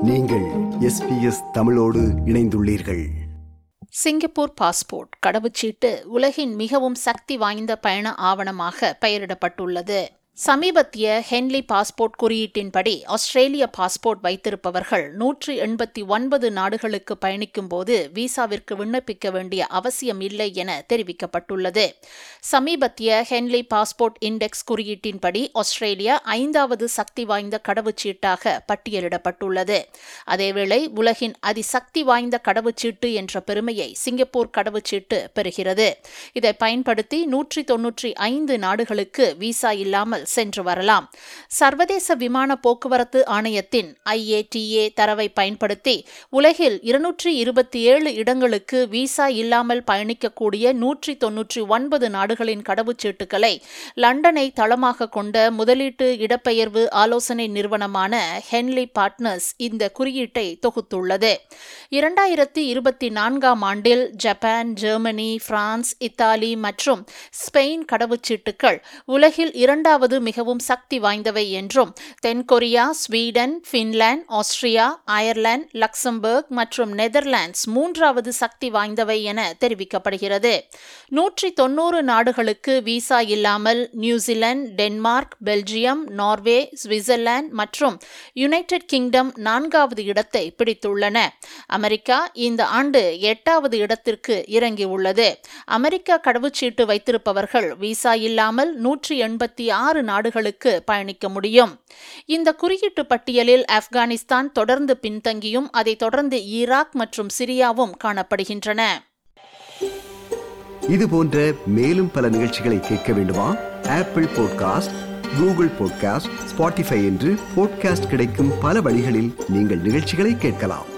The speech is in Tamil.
நீங்கள் எஸ்பிஎஸ் தமிழோடு இணைந்துள்ளீர்கள் சிங்கப்பூர் பாஸ்போர்ட் கடவுச்சீட்டு உலகின் மிகவும் சக்தி வாய்ந்த பயண ஆவணமாக பெயரிடப்பட்டுள்ளது சமீபத்திய ஹென்லி பாஸ்போர்ட் குறியீட்டின்படி ஆஸ்திரேலிய பாஸ்போர்ட் வைத்திருப்பவர்கள் நூற்றி எண்பத்தி ஒன்பது நாடுகளுக்கு பயணிக்கும் போது விசாவிற்கு விண்ணப்பிக்க வேண்டிய அவசியம் இல்லை என தெரிவிக்கப்பட்டுள்ளது சமீபத்திய ஹென்லி பாஸ்போர்ட் இண்டெக்ஸ் குறியீட்டின்படி ஆஸ்திரேலியா ஐந்தாவது சக்தி வாய்ந்த கடவுச்சீட்டாக பட்டியலிடப்பட்டுள்ளது அதேவேளை உலகின் அதிசக்தி வாய்ந்த கடவுச்சீட்டு என்ற பெருமையை சிங்கப்பூர் கடவுச்சீட்டு பெறுகிறது இதை பயன்படுத்தி நூற்றி தொன்னூற்றி ஐந்து நாடுகளுக்கு விசா இல்லாமல் சென்று வரலாம் சர்வதேச விமான போக்குவரத்து ஆணையத்தின் ஐஏடிஏ தரவை பயன்படுத்தி உலகில் இருநூற்றி இருபத்தி ஏழு இடங்களுக்கு விசா இல்லாமல் பயணிக்கக்கூடிய நூற்றி தொன்னூற்றி ஒன்பது நாடுகளின் கடவுச்சீட்டுகளை லண்டனை தளமாக கொண்ட முதலீட்டு இடப்பெயர்வு ஆலோசனை நிறுவனமான ஹென்லி பார்ட்னர்ஸ் இந்த குறியீட்டை தொகுத்துள்ளது இரண்டாயிரத்தி இருபத்தி நான்காம் ஆண்டில் ஜப்பான் ஜெர்மனி பிரான்ஸ் இத்தாலி மற்றும் ஸ்பெயின் கடவுச்சீட்டுகள் உலகில் இரண்டாவது மிகவும் சக்தி வாய்ந்தவை என்றும் தென்கொரியா Sweden Finland Austria Ireland Luxembourg மற்றும் நெதர்லாண்ட்ஸ் மூன்றாவது சக்தி வாய்ந்தவை என தெரிவிக்கப்படுகிறது நூற்றி தொன்னூறு நாடுகளுக்கு விசா இல்லாமல் New Zealand Denmark Belgium Norway Switzerland மற்றும் யுனைடெட் கிங்டம் நான்காவது இடத்தை பிடித்துள்ளன அமெரிக்கா இந்த ஆண்டு எட்டாவது இடத்திற்கு இறங்கியுள்ளது அமெரிக்கா கடவுச்சீட்டு வைத்திருப்பவர்கள் விசா இல்லாமல் நூற்றி எண்பத்தி ஆறு நாடுகளுக்கு பயணிக்க முடியும் இந்த குறியீட்டு பட்டியலில் ஆப்கானிஸ்தான் தொடர்ந்து பின்தங்கியும் அதைத் தொடர்ந்து ஈராக் மற்றும் சிரியாவும் காணப்படுகின்றன இது போன்ற மேலும் பல நிகழ்ச்சிகளை கேட்க வேண்டுமா Apple podcast Google podcast Spotify என்று பாட்காஸ்ட் கிடைக்கும் பல வழிகளில் நீங்கள் நிகழ்ச்சிகளை கேட்கலாம்